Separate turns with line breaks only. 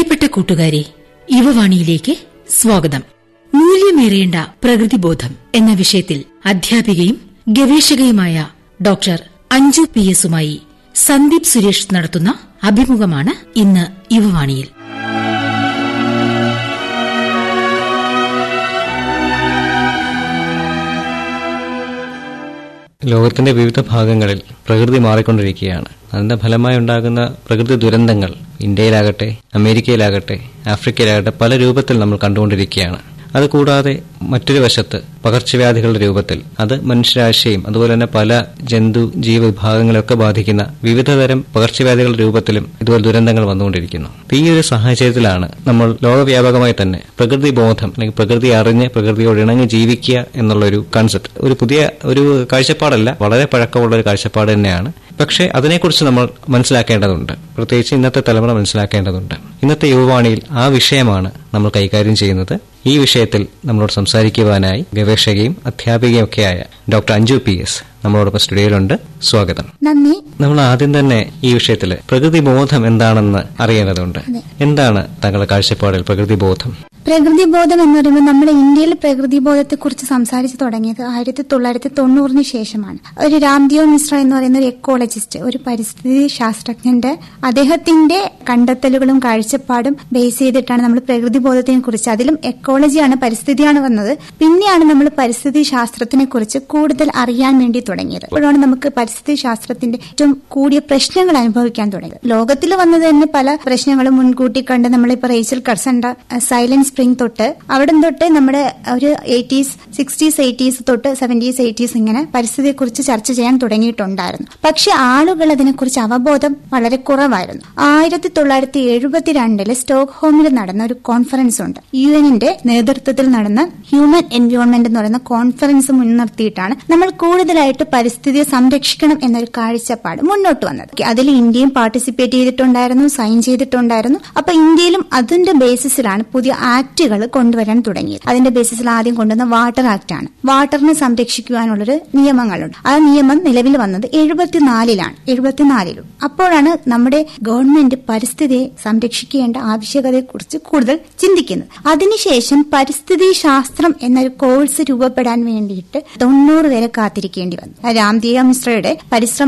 പ്രിയപ്പെട്ട കൂട്ടുകാരെ യുവവാണിയിലേക്ക് സ്വാഗതം മൂല്യമേറേണ്ട പ്രകൃതിബോധം എന്ന വിഷയത്തിൽ അധ്യാപികയും ഗവേഷകയുമായ ഡോക്ടർ അഞ്ജു പി എസുമായി സന്ദീപ് സുരേഷ് നടത്തുന്ന അഭിമുഖമാണ് ഇന്ന് യുവവാണിയിൽ
ലോകത്തിന്റെ വിവിധ ഭാഗങ്ങളിൽ പ്രകൃതി മാറിക്കൊണ്ടിരിക്കുകയാണ് അതിന്റെ ഫലമായി ഉണ്ടാകുന്ന പ്രകൃതി ദുരന്തങ്ങൾ ഇന്ത്യയിലാകട്ടെ അമേരിക്കയിലാകട്ടെ ആഫ്രിക്കയിലാകട്ടെ പല രൂപത്തിൽ നമ്മൾ കണ്ടുകൊണ്ടിരിക്കുകയാണ് അതുകൂടാതെ മറ്റൊരു വശത്ത് പകർച്ചവ്യാധികളുടെ രൂപത്തിൽ അത് മനുഷ്യരാശിയെയും അതുപോലെ തന്നെ പല ജന്തു ജീവവിഭാഗങ്ങളെയൊക്കെ ബാധിക്കുന്ന വിവിധതരം പകർച്ചവ്യാധികളുടെ രൂപത്തിലും ഇതുപോലെ ദുരന്തങ്ങൾ വന്നുകൊണ്ടിരിക്കുന്നു അപ്പൊ ഈ ഒരു സാഹചര്യത്തിലാണ് നമ്മൾ ലോകവ്യാപകമായി തന്നെ പ്രകൃതി ബോധം അല്ലെങ്കിൽ പ്രകൃതി അറിഞ്ഞ് പ്രകൃതിയോട് ഇണങ്ങി ജീവിക്കുക എന്നുള്ള ഒരു കൺസെപ്റ്റ് ഒരു പുതിയ ഒരു കാഴ്ചപ്പാടല്ല വളരെ പഴക്കമുള്ള ഒരു കാഴ്ചപ്പാട് തന്നെയാണ് പക്ഷേ അതിനെക്കുറിച്ച് നമ്മൾ മനസ്സിലാക്കേണ്ടതുണ്ട് പ്രത്യേകിച്ച് ഇന്നത്തെ തലമുറ മനസ്സിലാക്കേണ്ടതുണ്ട് ഇന്നത്തെ യുവവാണിയിൽ ആ വിഷയമാണ് നമ്മൾ കൈകാര്യം ചെയ്യുന്നത് ഈ വിഷയത്തിൽ നമ്മളോട് സംസാരിക്കുവാനായി ഗവേഷകയും അധ്യാപികയും ഒക്കെയായ ഡോക്ടർ അഞ്ജു പി എസ് നമ്മളോടൊപ്പം സ്റ്റുഡിയോയിലുണ്ട് സ്വാഗതം
നന്ദി
നമ്മൾ ആദ്യം തന്നെ ഈ വിഷയത്തിൽ പ്രകൃതി ബോധം എന്താണെന്ന് അറിയേണ്ടതുണ്ട് എന്താണ് താങ്കളുടെ കാഴ്ചപ്പാടിൽ പ്രകൃതി ബോധം
പ്രകൃതി ബോധം എന്ന് പറയുമ്പോൾ നമ്മുടെ ഇന്ത്യയിൽ പ്രകൃതി ബോധത്തെ കുറിച്ച് സംസാരിച്ചു തുടങ്ങിയത് ആയിരത്തി തൊള്ളായിരത്തി തൊണ്ണൂറിന് ശേഷമാണ് ഒരു രാംദിയോ മിശ്ര എന്ന് പറയുന്ന ഒരു എക്കോളജിസ്റ്റ് ഒരു പരിസ്ഥിതി ശാസ്ത്രജ്ഞന്റെ അദ്ദേഹത്തിന്റെ കണ്ടെത്തലുകളും കാഴ്ചപ്പാടും ബേസ് ചെയ്തിട്ടാണ് നമ്മൾ പ്രകൃതി ബോധത്തിനെ കുറിച്ച് അതിലും എക്കോളജിയാണ് പരിസ്ഥിതിയാണ് വന്നത് പിന്നെയാണ് നമ്മൾ പരിസ്ഥിതി ശാസ്ത്രത്തിനെ കുറിച്ച് കൂടുതൽ അറിയാൻ വേണ്ടി തുടങ്ങിയത് അപ്പോഴാണ് നമുക്ക് പരിസ്ഥിതി ശാസ്ത്രത്തിന്റെ ഏറ്റവും കൂടിയ പ്രശ്നങ്ങൾ അനുഭവിക്കാൻ തുടങ്ങിയത് ലോകത്തിൽ വന്നത് തന്നെ പല പ്രശ്നങ്ങളും മുൻകൂട്ടി കണ്ട് നമ്മളിപ്പോ റേച്ചൽ കർസണ്ട സൈലന്റ് സ്പ്രിംഗ് തൊട്ട് അവിടെ തൊട്ട് നമ്മുടെ ഒരു എയ്റ്റീസ് സിക്സ്റ്റീസ് എയ്റ്റീസ് തൊട്ട് സെവന്റീസ് എയ്റ്റീസ് ഇങ്ങനെ പരിസ്ഥിതിയെ കുറിച്ച് ചർച്ച ചെയ്യാൻ തുടങ്ങിയിട്ടുണ്ടായിരുന്നു പക്ഷെ ആളുകൾ അതിനെക്കുറിച്ച് അവബോധം വളരെ കുറവായിരുന്നു ആയിരത്തി തൊള്ളായിരത്തി എഴുപത്തിരണ്ടില് സ്റ്റോക്ക്ഹോമിൽ നടന്ന ഒരു കോൺഫറൻസ് ഉണ്ട് യു എന്നിന്റെ നേതൃത്വത്തിൽ നടന്ന ഹ്യൂമൻ എൻവയോൺമെന്റ് എന്ന് പറയുന്ന കോൺഫറൻസ് മുൻനിർത്തിയിട്ടാണ് നമ്മൾ കൂടുതലായിട്ട് പരിസ്ഥിതിയെ സംരക്ഷിക്കണം എന്നൊരു കാഴ്ചപ്പാട് മുന്നോട്ട് വന്നത് അതിൽ ഇന്ത്യയും പാർട്ടിസിപ്പേറ്റ് ചെയ്തിട്ടുണ്ടായിരുന്നു സൈൻ ചെയ്തിട്ടുണ്ടായിരുന്നു അപ്പൊ ഇന്ത്യയിലും അതിന്റെ ബേസിസിലാണ് പുതിയ ആക്ടുകൾ കൊണ്ടുവരാൻ തുടങ്ങിയത് അതിന്റെ ബേസിസിൽ ആദ്യം കൊണ്ടുവന്ന വാട്ടർ ആക്ട് ആണ് വാട്ടറിനെ സംരക്ഷിക്കുവാനുള്ളൊരു നിയമങ്ങളുണ്ട് ആ നിയമം നിലവിൽ വന്നത് എഴുപത്തിനാലിലാണ് എഴുപത്തിനാലിലും അപ്പോഴാണ് നമ്മുടെ ഗവൺമെന്റ് പരിസ്ഥിതിയെ സംരക്ഷിക്കേണ്ട ആവശ്യകതയെക്കുറിച്ച് കൂടുതൽ ചിന്തിക്കുന്നത് അതിനുശേഷം പരിസ്ഥിതി ശാസ്ത്രം എന്നൊരു കോഴ്സ് രൂപപ്പെടാൻ വേണ്ടിയിട്ട് തൊണ്ണൂറ് വരെ കാത്തിരിക്കേണ്ടി വന്നു രാംദിയ മിശ്രയുടെ പരിശ്രമ